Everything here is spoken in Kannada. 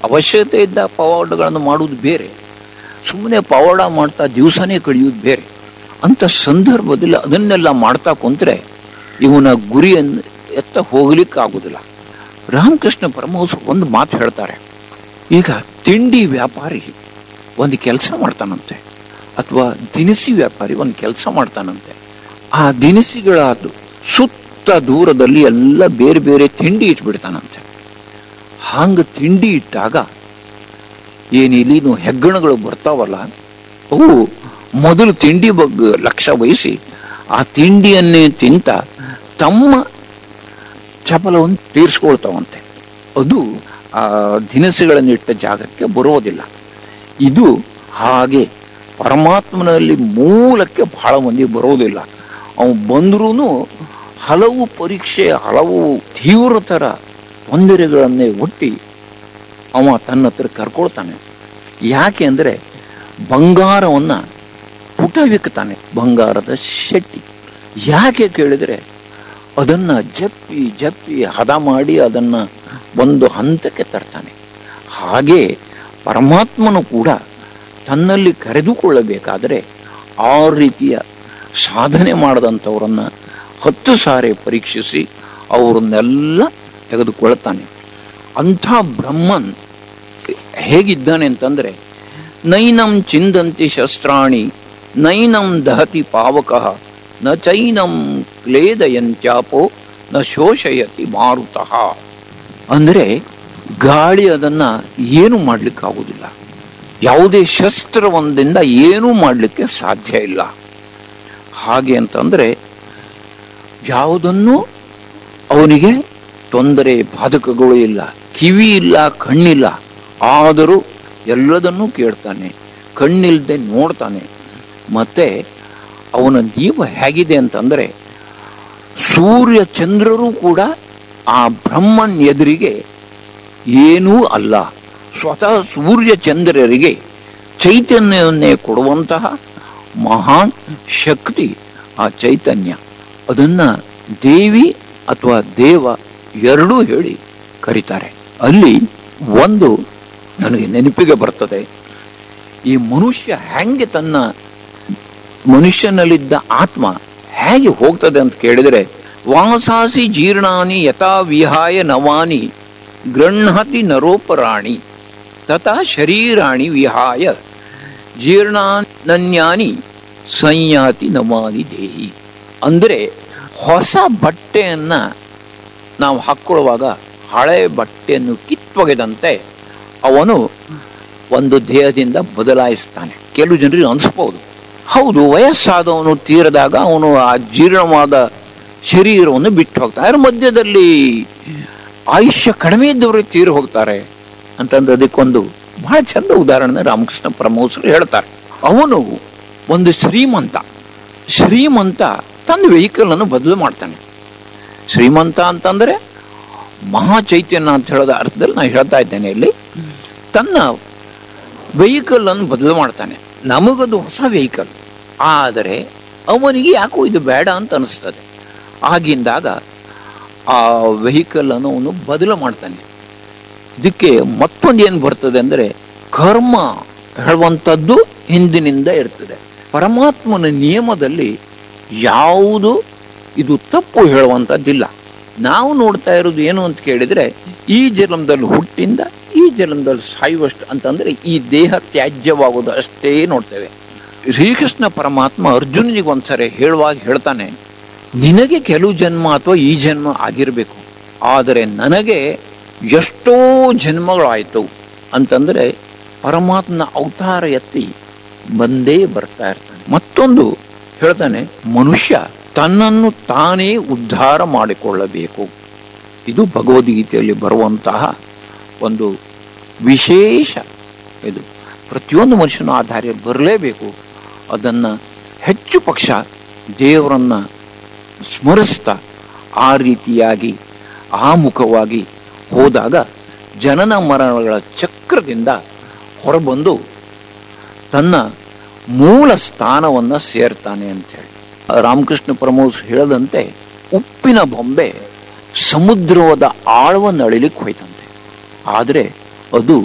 ಅವಶ್ಯಕತೆ ಇದ್ದ ಪವಾಡಗಳನ್ನು ಮಾಡುವುದು ಬೇರೆ ಸುಮ್ಮನೆ ಪವಾಡ ಮಾಡ್ತಾ ದಿವಸನೇ ಕಳೆಯುವುದು ಬೇರೆ ಅಂತ ಸಂದರ್ಭದಲ್ಲಿ ಅದನ್ನೆಲ್ಲ ಮಾಡ್ತಾ ಕುಂತ್ರೆ ಇವನ ಗುರಿಯನ್ನು ಎತ್ತ ಹೋಗ್ಲಿಕ್ಕೆ ಆಗುದಿಲ್ಲ ರಾಮಕೃಷ್ಣ ಪರಮಹಂಸ ಒಂದು ಮಾತು ಹೇಳ್ತಾರೆ ಈಗ ತಿಂಡಿ ವ್ಯಾಪಾರಿ ಒಂದು ಕೆಲಸ ಮಾಡ್ತಾನಂತೆ ಅಥವಾ ದಿನಸಿ ವ್ಯಾಪಾರಿ ಒಂದು ಕೆಲಸ ಮಾಡ್ತಾನಂತೆ ಆ ದಿನಸಿಗಳ ಸುತ್ತ ದೂರದಲ್ಲಿ ಎಲ್ಲ ಬೇರೆ ಬೇರೆ ತಿಂಡಿ ಇಟ್ಬಿಡ್ತಾನಂತೆ ಹಂಗ ತಿಂಡಿ ಇಟ್ಟಾಗ ಏನು ಇಲ್ಲಿನು ಹೆಗ್ಗಣಗಳು ಬರ್ತಾವಲ್ಲ ಅವು ಮೊದಲು ತಿಂಡಿ ಬಗ್ಗೆ ಲಕ್ಷ್ಯ ವಹಿಸಿ ಆ ತಿಂಡಿಯನ್ನೇ ತಿಂತ ತಮ್ಮ ಚಪಲವನ್ನು ತೀರಿಸ್ಕೊಳ್ತಾವಂತೆ ಅದು ಆ ದಿನಸಿಗಳನ್ನಿಟ್ಟ ಜಾಗಕ್ಕೆ ಬರೋದಿಲ್ಲ ಇದು ಹಾಗೆ ಪರಮಾತ್ಮನಲ್ಲಿ ಮೂಲಕ್ಕೆ ಬಹಳ ಮಂದಿ ಬರೋದಿಲ್ಲ ಅವನು ಬಂದ್ರೂ ಹಲವು ಪರೀಕ್ಷೆ ಹಲವು ತೀವ್ರತರ ತೊಂದರೆಗಳನ್ನೇ ಒಟ್ಟಿ ಅವ ತನ್ನ ಹತ್ರ ಕರ್ಕೊಳ್ತಾನೆ ಯಾಕೆ ಅಂದರೆ ಬಂಗಾರವನ್ನು ಪುಟವಿಕ್ತಾನೆ ಬಂಗಾರದ ಶೆಟ್ಟಿ ಯಾಕೆ ಕೇಳಿದರೆ ಅದನ್ನ ಜಪ್ಪಿ ಜಪ್ಪಿ ಹದ ಮಾಡಿ ಅದನ್ನ ಒಂದು ಹಂತಕ್ಕೆ ತರ್ತಾನೆ ಹಾಗೆ ಪರಮಾತ್ಮನು ಕೂಡ ತನ್ನಲ್ಲಿ ಕರೆದುಕೊಳ್ಳಬೇಕಾದರೆ ಆ ರೀತಿಯ ಸಾಧನೆ ಮಾಡದಂಥವರನ್ನ ಹತ್ತು ಸಾರಿ ಪರೀಕ್ಷಿಸಿ ಅವರನ್ನೆಲ್ಲ ತೆಗೆದುಕೊಳ್ತಾನೆ ಅಂಥ ಬ್ರಹ್ಮನ್ ಹೇಗಿದ್ದಾನೆ ಅಂತಂದ್ರೆ ನೈನಂ ಚಿಂದಂತಿ ಶಸ್ತ್ರಾಣಿ ನೈನಂ ದಹತಿ ಪಾವಕಃ ನ ಚೈನಂ ಕ್ಲೇದಯಂತ್ಯಾಪೋ ನ ಶೋಷಯತಿ ಮಾರುತಃ ಅಂದರೆ ಗಾಳಿ ಅದನ್ನ ಏನು ಮಾಡ್ಲಿಕ್ಕಾಗುವುದಿಲ್ಲ ಯಾವುದೇ ಶಸ್ತ್ರವೊಂದಿಂದ ಏನೂ ಮಾಡಲಿಕ್ಕೆ ಸಾಧ್ಯ ಇಲ್ಲ ಹಾಗೆ ಅಂತಂದ್ರೆ ಯಾವುದನ್ನು ಅವನಿಗೆ ತೊಂದರೆ ಬಾಧಕಗಳು ಇಲ್ಲ ಕಿವಿ ಇಲ್ಲ ಕಣ್ಣಿಲ್ಲ ಆದರೂ ಎಲ್ಲದನ್ನೂ ಕೇಳ್ತಾನೆ ಕಣ್ಣಿಲ್ದೆ ನೋಡ್ತಾನೆ ಮತ್ತೆ ಅವನ ಜೀವ ಹೇಗಿದೆ ಅಂತಂದ್ರೆ ಸೂರ್ಯ ಚಂದ್ರರು ಕೂಡ ಆ ಬ್ರಹ್ಮನ್ ಎದುರಿಗೆ ಏನೂ ಅಲ್ಲ ಸ್ವತಃ ಸೂರ್ಯ ಚಂದ್ರರಿಗೆ ಚೈತನ್ಯವನ್ನೇ ಕೊಡುವಂತಹ ಮಹಾನ್ ಶಕ್ತಿ ಆ ಚೈತನ್ಯ ಅದನ್ನ ದೇವಿ ಅಥವಾ ದೇವ ಎರಡೂ ಹೇಳಿ ಕರೀತಾರೆ ಅಲ್ಲಿ ಒಂದು ನನಗೆ ನೆನಪಿಗೆ ಬರ್ತದೆ ಈ ಮನುಷ್ಯ ಹೆಂಗೆ ತನ್ನ ಮನುಷ್ಯನಲ್ಲಿದ್ದ ಆತ್ಮ ಹೇಗೆ ಹೋಗ್ತದೆ ಅಂತ ಕೇಳಿದರೆ ವಾಸಾಸಿ ಜೀರ್ಣಾನಿ ಯಥಾ ವಿಹಾಯ ನವಾನಿ ಗೃಹತಿ ನರೋಪರಾಣಿ ತಥಾ ಶರೀರಾಣಿ ವಿಹಾಯ ಜೀರ್ಣಾನನ್ಯಾನಿ ಸಂಯಾತಿ ನವಾನಿ ದೇಹಿ ಅಂದರೆ ಹೊಸ ಬಟ್ಟೆಯನ್ನ ನಾವು ಹಾಕ್ಕೊಳ್ಳುವಾಗ ಹಳೆ ಬಟ್ಟೆಯನ್ನು ಕಿತ್ತೊಗೆದಂತೆ ಅವನು ಒಂದು ದೇಹದಿಂದ ಬದಲಾಯಿಸ್ತಾನೆ ಕೆಲವು ಜನರಿಗೆ ಅನಿಸ್ಬೋದು ಹೌದು ವಯಸ್ಸಾದವನು ತೀರದಾಗ ಅವನು ಆ ಜೀರ್ಣವಾದ ಶರೀರವನ್ನು ಬಿಟ್ಟು ಹೋಗ್ತಾನೆ ಅದ್ರ ಮಧ್ಯದಲ್ಲಿ ಆಯುಷ್ಯ ಕಡಿಮೆ ಇದ್ದವರು ತೀರಿ ಹೋಗ್ತಾರೆ ಅಂತಂದ್ರೆ ಅದಕ್ಕೊಂದು ಬಹಳ ಚಂದ ಉದಾಹರಣೆ ರಾಮಕೃಷ್ಣ ಪರಮಹಂಸರು ಹೇಳ್ತಾರೆ ಅವನು ಒಂದು ಶ್ರೀಮಂತ ಶ್ರೀಮಂತ ತನ್ನ ವೆಹಿಕಲ್ ಅನ್ನು ಬದಲು ಮಾಡ್ತಾನೆ ಶ್ರೀಮಂತ ಅಂತಂದ್ರೆ ಮಹಾ ಚೈತನ್ಯ ಅಂತ ಹೇಳೋದ ಅರ್ಥದಲ್ಲಿ ನಾನು ಹೇಳ್ತಾ ಇದ್ದೇನೆ ಇಲ್ಲಿ ತನ್ನ ವೆಹಿಕಲ್ ಅನ್ನು ಬದಲು ಮಾಡ್ತಾನೆ ನಮಗದು ಹೊಸ ವೆಹಿಕಲ್ ಆದರೆ ಅವನಿಗೆ ಯಾಕೋ ಇದು ಬೇಡ ಅಂತ ಅನಿಸ್ತದೆ ಆಗಿಂದಾಗ ಆ ವೆಹಿಕಲ್ ಅನ್ನು ಅವನು ಬದಲು ಮಾಡ್ತಾನೆ ಇದಕ್ಕೆ ಮತ್ತೊಂದು ಏನು ಬರ್ತದೆ ಅಂದರೆ ಕರ್ಮ ಹೇಳುವಂಥದ್ದು ಹಿಂದಿನಿಂದ ಇರ್ತದೆ ಪರಮಾತ್ಮನ ನಿಯಮದಲ್ಲಿ ಯಾವುದು ಇದು ತಪ್ಪು ಹೇಳುವಂಥದ್ದಿಲ್ಲ ನಾವು ನೋಡ್ತಾ ಇರೋದು ಏನು ಅಂತ ಕೇಳಿದ್ರೆ ಈ ಜನ್ಮದಲ್ಲಿ ಹುಟ್ಟಿಂದ ಈ ಜನ್ಮದಲ್ಲಿ ಸಾಯುವಷ್ಟು ಅಂತಂದ್ರೆ ಈ ದೇಹ ತ್ಯಾಜ್ಯವಾಗೋದು ಅಷ್ಟೇ ನೋಡ್ತೇವೆ ಶ್ರೀಕೃಷ್ಣ ಪರಮಾತ್ಮ ಅರ್ಜುನಿಗೆ ಒಂದ್ಸರಿ ಹೇಳುವಾಗ ಹೇಳ್ತಾನೆ ನಿನಗೆ ಕೆಲವು ಜನ್ಮ ಅಥವಾ ಈ ಜನ್ಮ ಆಗಿರಬೇಕು ಆದರೆ ನನಗೆ ಎಷ್ಟೋ ಜನ್ಮಗಳಾಯ್ತು ಅಂತಂದ್ರೆ ಪರಮಾತ್ಮನ ಅವತಾರ ಎತ್ತಿ ಬಂದೇ ಬರ್ತಾ ಇರ್ತಾನೆ ಮತ್ತೊಂದು ಹೇಳ್ತಾನೆ ಮನುಷ್ಯ ತನ್ನನ್ನು ತಾನೇ ಉದ್ಧಾರ ಮಾಡಿಕೊಳ್ಳಬೇಕು ಇದು ಭಗವದ್ಗೀತೆಯಲ್ಲಿ ಬರುವಂತಹ ಒಂದು ವಿಶೇಷ ಇದು ಪ್ರತಿಯೊಂದು ಮನುಷ್ಯನ ಆ ದಾರಿಯಲ್ಲಿ ಬರಲೇಬೇಕು ಅದನ್ನು ಹೆಚ್ಚು ಪಕ್ಷ ದೇವರನ್ನ ಸ್ಮರಿಸ್ತಾ ಆ ರೀತಿಯಾಗಿ ಆಮುಖವಾಗಿ ಹೋದಾಗ ಜನನ ಮರಣಗಳ ಚಕ್ರದಿಂದ ಹೊರಬಂದು ತನ್ನ ಮೂಲ ಸ್ಥಾನವನ್ನು ಸೇರ್ತಾನೆ ಅಂತೇಳಿ ರಾಮಕೃಷ್ಣ ಪರಮಹಂಸ ಹೇಳದಂತೆ ಉಪ್ಪಿನ ಬೊಂಬೆ ಸಮುದ್ರದ ಆಳವನ್ನು ಅಳಿಲಿಕ್ಕೆ ಹೋಯ್ತಂತೆ ಆದರೆ ಅದು